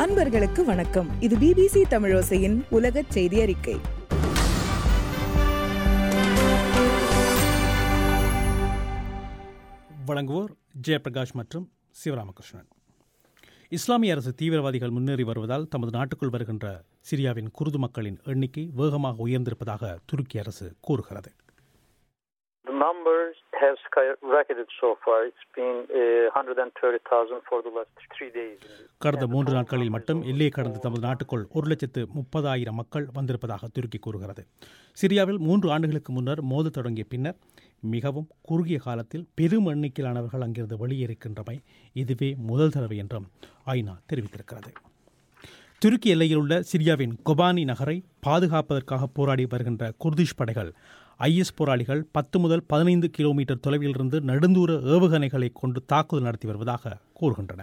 அன்பர்களுக்கு வணக்கம் இது பிபிசி தமிழோசையின் உலக செய்தி அறிக்கை வழங்குவோர் ஜெயபிரகாஷ் மற்றும் சிவராமகிருஷ்ணன் இஸ்லாமிய அரசு தீவிரவாதிகள் முன்னேறி வருவதால் தமது நாட்டுக்குள் வருகின்ற சிரியாவின் குருது மக்களின் எண்ணிக்கை வேகமாக உயர்ந்திருப்பதாக துருக்கி அரசு கூறுகிறது The numbers have skyrocketed so far. It's been uh, 130,000 for the last three days. கடந்த மூன்று நாட்களில் மட்டும் எல்லையை கடந்து தமது நாட்டுக்குள் ஒரு லட்சத்து முப்பதாயிரம் மக்கள் வந்திருப்பதாக துருக்கி கூறுகிறது சிரியாவில் மூன்று ஆண்டுகளுக்கு முன்னர் மோத தொடங்கிய பின்னர் மிகவும் குறுகிய காலத்தில் பெரும் எண்ணிக்கையிலானவர்கள் அங்கிருந்து வெளியேறுகின்றமை இதுவே முதல் தடவை என்றும் ஐநா தெரிவித்திருக்கிறது துருக்கி எல்லையில் உள்ள சிரியாவின் கொபானி நகரை பாதுகாப்பதற்காக போராடி வருகின்ற குர்திஷ் படைகள் ஐஎஸ் போராளிகள் பத்து முதல் பதினைந்து கிலோமீட்டர் தொலைவிலிருந்து நெடுந்தூர ஏவுகணைகளை கொண்டு தாக்குதல் நடத்தி வருவதாக கூறுகின்றன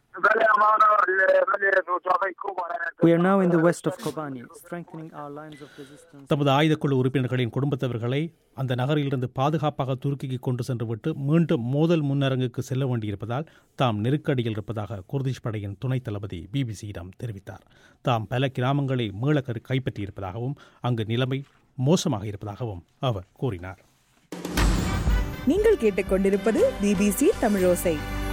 We are now in the west of Kobani, strengthening our lines of resistance. தமது ஆயுதக்குழு உறுப்பினர்களின் குடும்பத்தவர்களை அந்த நகரிலிருந்து பாதுகாப்பாக துருக்கிக்கு கொண்டு சென்றுவிட்டு மீண்டும் மோதல் முன்னரங்குக்கு செல்ல வேண்டியிருப்பதால் தாம் நெருக்கடியில் இருப்பதாக குர்திஷ் படையின் துணைத் தளபதி பிபிசியிடம் தெரிவித்தார் தாம் பல கிராமங்களை மீள கரு- கைப்பற்றியிருப்பதாகவும் அங்கு நிலைமை மோசமாக இருப்பதாகவும் அவர் கூறினார் நீங்கள் கேட்டுக்கொண்டிருப்பது பிபிசி தமிழோசை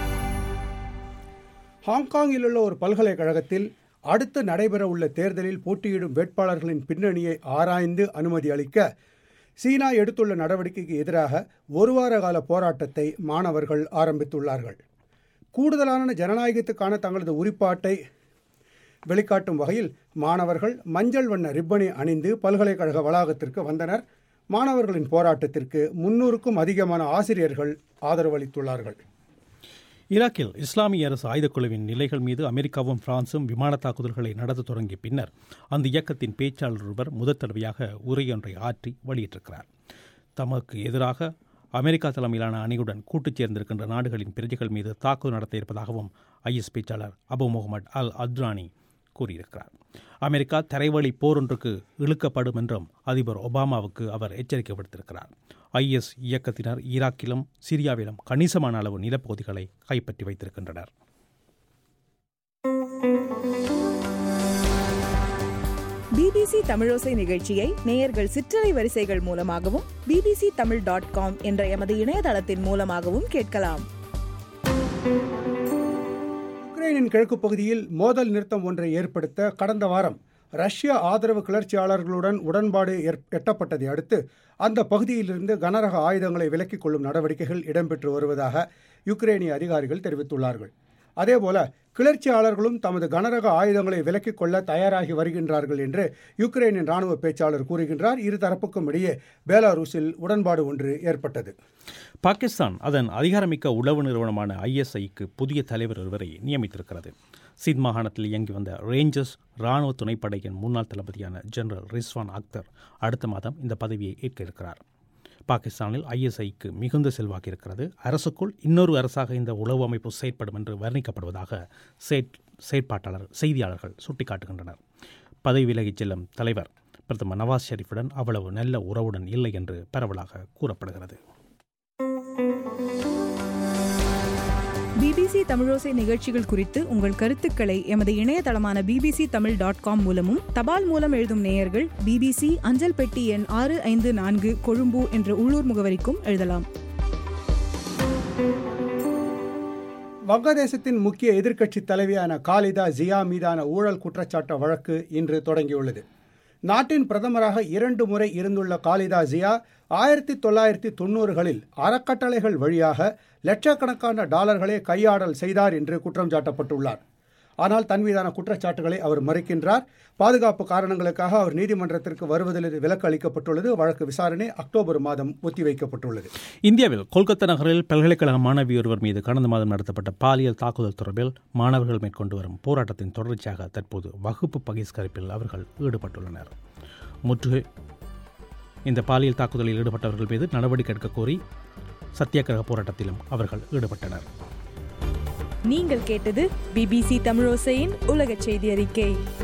ஹாங்காங்கில் உள்ள ஒரு பல்கலைக்கழகத்தில் அடுத்து நடைபெறவுள்ள தேர்தலில் போட்டியிடும் வேட்பாளர்களின் பின்னணியை ஆராய்ந்து அனுமதி அளிக்க சீனா எடுத்துள்ள நடவடிக்கைக்கு எதிராக ஒரு வார கால போராட்டத்தை மாணவர்கள் ஆரம்பித்துள்ளார்கள் கூடுதலான ஜனநாயகத்துக்கான தங்களது உரிப்பாட்டை வெளிக்காட்டும் வகையில் மாணவர்கள் மஞ்சள் வண்ண ரிப்பனை அணிந்து பல்கலைக்கழக வளாகத்திற்கு வந்தனர் மாணவர்களின் போராட்டத்திற்கு முன்னூறுக்கும் அதிகமான ஆசிரியர்கள் ஆதரவளித்துள்ளார்கள் ஈராக்கில் இஸ்லாமிய அரசு ஆயுதக்குழுவின் நிலைகள் மீது அமெரிக்காவும் பிரான்சும் விமான தாக்குதல்களை நடத்த தொடங்கிய பின்னர் அந்த இயக்கத்தின் பேச்சாளர் ஒருவர் முதற் தடவையாக உரையொன்றை ஆற்றி வெளியிட்டிருக்கிறார் தமக்கு எதிராக அமெரிக்கா தலைமையிலான அணியுடன் கூட்டுச் சேர்ந்திருக்கின்ற நாடுகளின் பிரஜைகள் மீது தாக்குதல் நடத்த இருப்பதாகவும் ஐஎஸ் பேச்சாளர் அபு முகமது அல் அத்ரானி கூறியிருக்கிறார் அமெரிக்கா தரைவழி போர் ஒன்றுக்கு இழுக்கப்படும் என்றும் அதிபர் ஒபாமாவுக்கு அவர் எச்சரிக்கை விடுத்திருக்கிறார் ஐஎஸ் இயக்கத்தினர் ஈராக்கிலும் சிரியாவிலும் கணிசமான அளவு நிலப்பகுதிகளை கைப்பற்றி வைத்திருக்கின்றனர் பிபிசி தமிழோசை நிகழ்ச்சியை நேயர்கள் சிற்றலை வரிசைகள் மூலமாகவும் பிபிசி தமிழ் டாட் காம் என்ற எமது இணையதளத்தின் மூலமாகவும் கேட்கலாம் உக்ரைனின் கிழக்கு பகுதியில் மோதல் நிறுத்தம் ஒன்றை ஏற்படுத்த கடந்த வாரம் ரஷ்ய ஆதரவு கிளர்ச்சியாளர்களுடன் உடன்பாடு ஏற்- எட்டப்பட்டதை அடுத்து அந்த பகுதியிலிருந்து கனரக ஆயுதங்களை விலக்கிக் கொள்ளும் நடவடிக்கைகள் இடம்பெற்று வருவதாக யுக்ரேனிய அதிகாரிகள் தெரிவித்துள்ளார்கள் அதேபோல கிளர்ச்சியாளர்களும் தமது கனரக ஆயுதங்களை விலக்கிக் கொள்ள தயாராகி வருகின்றார்கள் என்று யுக்ரைனின் ராணுவ பேச்சாளர் கூறுகின்றார் இரு தரப்புக்கும் இடையே பேலாரூஸில் உடன்பாடு ஒன்று ஏற்பட்டது பாகிஸ்தான் அதன் அதிகாரமிக்க உளவு நிறுவனமான ஐஎஸ்ஐக்கு புதிய தலைவர் ஒருவரை நியமித்திருக்கிறது சித் மாகாணத்தில் இயங்கி வந்த ரேஞ்சர்ஸ் இராணுவ துணைப்படையின் முன்னாள் தளபதியான ஜெனரல் ரிஸ்வான் அக்தர் அடுத்த மாதம் இந்த பதவியை ஏற்க இருக்கிறார் பாகிஸ்தானில் ஐஎஸ்ஐக்கு மிகுந்த செல்வாக்கு இருக்கிறது அரசுக்குள் இன்னொரு அரசாக இந்த உளவு அமைப்பு செயற்படும் என்று வர்ணிக்கப்படுவதாக செயற் செயற்பாட்டாளர் செய்தியாளர்கள் சுட்டிக்காட்டுகின்றனர் பதவி விலகிச் செல்லும் தலைவர் பிரதமர் நவாஸ் ஷெரீஃபுடன் அவ்வளவு நல்ல உறவுடன் இல்லை என்று பரவலாக கூறப்படுகிறது பிபிசி தமிழோசை நிகழ்ச்சிகள் குறித்து உங்கள் கருத்துக்களை எமது இணையதளமான பிபிசி தமிழ் டாட் காம் மூலமும் தபால் மூலம் எழுதும் நேயர்கள் பிபிசி அஞ்சல் பெட்டி எண் ஆறு ஐந்து நான்கு கொழும்பு என்ற உள்ளூர் முகவரிக்கும் எழுதலாம் வங்கதேசத்தின் முக்கிய எதிர்க்கட்சி தலைவியான காலிதா ஜியா மீதான ஊழல் குற்றச்சாட்டு வழக்கு இன்று தொடங்கியுள்ளது நாட்டின் பிரதமராக இரண்டு முறை இருந்துள்ள காலிதா ஜியா ஆயிரத்தி தொள்ளாயிரத்தி தொண்ணூறுகளில் அறக்கட்டளைகள் வழியாக லட்சக்கணக்கான டாலர்களை கையாடல் செய்தார் என்று குற்றம் சாட்டப்பட்டுள்ளார் ஆனால் தன் மீதான குற்றச்சாட்டுகளை அவர் மறுக்கின்றார் பாதுகாப்பு காரணங்களுக்காக அவர் நீதிமன்றத்திற்கு வருவதில் விலக்கு அளிக்கப்பட்டுள்ளது வழக்கு விசாரணை அக்டோபர் மாதம் ஒத்திவைக்கப்பட்டுள்ளது இந்தியாவில் கொல்கத்தா நகரில் பல்கலைக்கழக மாணவி ஒருவர் மீது கடந்த மாதம் நடத்தப்பட்ட பாலியல் தாக்குதல் தொடர்பில் மாணவர்கள் மேற்கொண்டு வரும் போராட்டத்தின் தொடர்ச்சியாக தற்போது வகுப்பு பகிஷ்கரிப்பில் அவர்கள் ஈடுபட்டுள்ளனர் முற்றுகை இந்த பாலியல் தாக்குதலில் ஈடுபட்டவர்கள் மீது நடவடிக்கை எடுக்க கோரி சத்தியாகிரக போராட்டத்திலும் அவர்கள் ஈடுபட்டனர் நீங்கள் கேட்டது பிபிசி தமிழோசையின் உலக செய்தி அறிக்கை